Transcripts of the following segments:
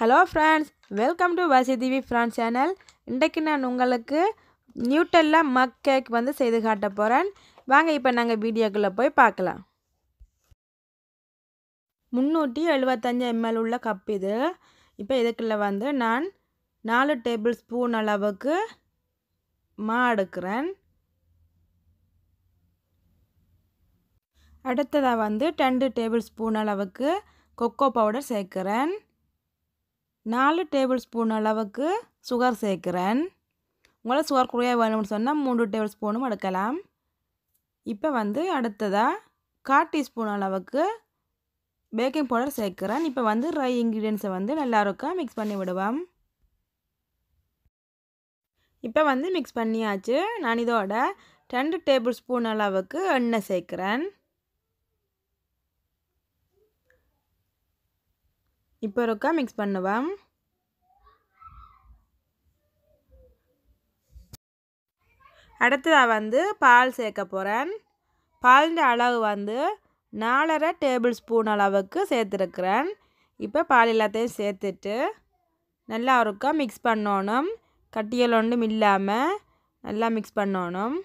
hello friends welcome to வசிதிவி France channel இன்றைக்கு நான் உங்களுக்கு நியூட்டல்ல மக் கேக் வந்து செய்து காட்ட போகிறேன் வாங்க இப்போ நாங்கள் வீடியோக்குள்ளே போய் பார்க்கலாம் முந்நூற்றி எழுபத்தஞ்சு எம்எல் உள்ள கப் இது இப்போ இதுக்குள்ளே வந்து நான் நாலு டேபிள் ஸ்பூன் அளவுக்கு மா எடுக்கிறேன் அடுத்ததாக வந்து ரெண்டு டேபிள் ஸ்பூன் அளவுக்கு கொக்கோ பவுடர் சேர்க்குறேன் நாலு டேபிள் ஸ்பூன் அளவுக்கு சுகர் சேர்க்குறேன் உங்களுக்கு சுகர் குறையாக வேணும்னு சொன்னால் மூணு டேபிள் ஸ்பூனும் எடுக்கலாம் இப்போ வந்து அடுத்ததாக கால் டீஸ்பூன் அளவுக்கு பேக்கிங் பவுடர் சேர்க்குறேன் இப்போ வந்து ட்ரை இன்க்ரீடியன்ஸை வந்து நல்லா இருக்கா மிக்ஸ் பண்ணி விடுவோம் இப்போ வந்து மிக்ஸ் பண்ணியாச்சு நான் இதோட ரெண்டு டேபிள் ஸ்பூன் அளவுக்கு எண்ணெய் சேர்க்குறேன் இப்போ இருக்கா மிக்ஸ் பண்ணுவேன் அடுத்ததாக வந்து பால் சேர்க்க போகிறேன் பாலிൻ്റെ அளவு வந்து நாலரை டேபிள் ஸ்பூன் அளவுக்கு சேர்த்துருக்குறேன் இப்போ பால் எல்லாத்தையும் சேர்த்துட்டு நல்லா ஒருக்கா மிக்ஸ் பண்ணணும் கட்டியல் ஒன்றும் இல்லாமல் நல்லா மிக்ஸ் பண்ணணும்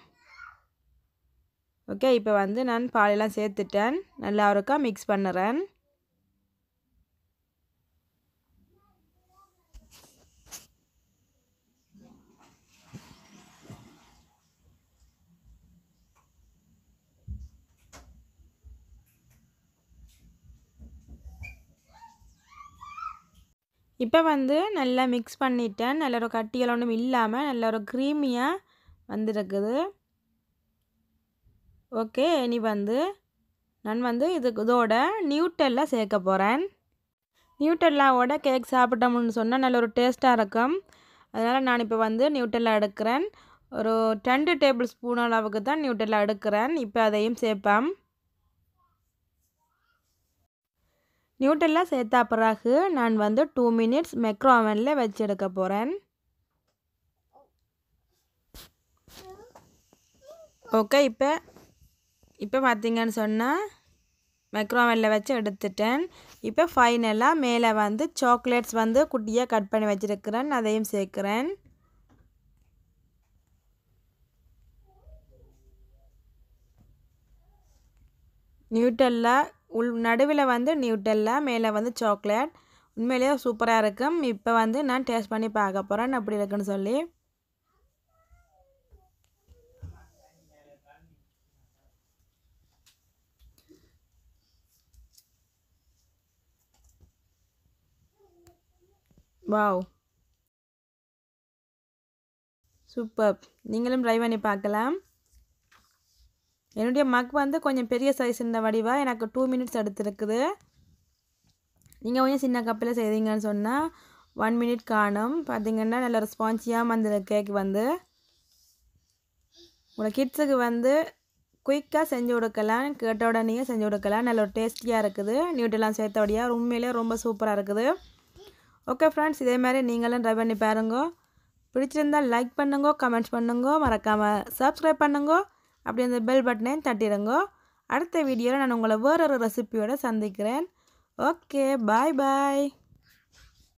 ஓகே இப்போ வந்து நான் பாலெல்லாம் சேர்த்துட்டேன் நல்லா ஒருக்கா மிக்ஸ் பண்ணுறேன் இப்போ வந்து நல்லா மிக்ஸ் பண்ணிட்டேன் நல்ல ஒரு கட்டிகள் ஒன்றும் இல்லாமல் நல்ல ஒரு க்ரீமியாக வந்துருக்குது ஓகே இனி வந்து நான் வந்து இதுக்கு இதோட நியூட்டெல்லா சேர்க்க போகிறேன் நியூட்டெல்லாவோட கேக் சாப்பிட்டோம்னு சொன்னால் நல்ல ஒரு டேஸ்ட்டாக இருக்கும் அதனால் நான் இப்போ வந்து நியூட்டெல்லா எடுக்கிறேன் ஒரு ரெண்டு டேபிள் ஸ்பூன் அளவுக்கு தான் நியூட்டெல்லா எடுக்கிறேன் இப்போ அதையும் சேர்ப்பேன் நியூட்டெல்லாம் சேர்த்தா பிறகு நான் வந்து டூ மினிட்ஸ் மெக்ரோ அவனில் வச்சு எடுக்க போகிறேன் ஓகே இப்போ இப்போ பார்த்தீங்கன்னு சொன்னால் மைக்ரோ அவனில் வச்சு எடுத்துட்டேன் இப்போ ஃபைனலாக மேலே வந்து சாக்லேட்ஸ் வந்து குட்டியாக கட் பண்ணி வச்சுருக்கிறேன் அதையும் சேர்க்குறேன் நியூட்டல்லா உள் நடுவில் வந்து நியூட்டல்லா மேலே வந்து சாக்லேட் உண்மையிலேயே சூப்பராக இருக்கும் இப்போ வந்து நான் டேஸ்ட் பண்ணி பார்க்க போகிறேன் அப்படி இருக்குன்னு சொல்லி வாவ் சூப்பர் நீங்களும் ட்ரை பண்ணி பார்க்கலாம் என்னுடைய மக் வந்து கொஞ்சம் பெரிய சைஸ் இந்த வடிவாக எனக்கு டூ மினிட்ஸ் எடுத்துருக்குது நீங்கள் கொஞ்சம் சின்ன கப்பில் செய்தீங்கன்னு சொன்னால் ஒன் மினிட் காணும் பார்த்தீங்கன்னா நல்ல ரெஸ்பான்சியாக அந்த கேக் வந்து உங்களோட கிட்ஸுக்கு வந்து குயிக்காக செஞ்சு கொடுக்கலாம் கேட்ட உடனே செஞ்சு கொடுக்கலாம் நல்ல ஒரு டேஸ்டியாக இருக்குது நியூட்டெல்லாம் சேர்த்தபடியாக உண்மையிலே ரொம்ப சூப்பராக இருக்குது ஓகே ஃப்ரெண்ட்ஸ் இதே மாதிரி நீங்களும் ட்ரை பண்ணி பாருங்க பிடிச்சிருந்தால் லைக் பண்ணுங்க கமெண்ட்ஸ் பண்ணுங்க மறக்காமல் சப்ஸ்கிரைப் பண்ணுங்க அப்படி அந்த பெல் பட்டனையும் தட்டிடுங்க அடுத்த வீடியோவில் நான் உங்களை வேறொரு ரெசிபியோடு சந்திக்கிறேன் ஓகே பாய் பாய்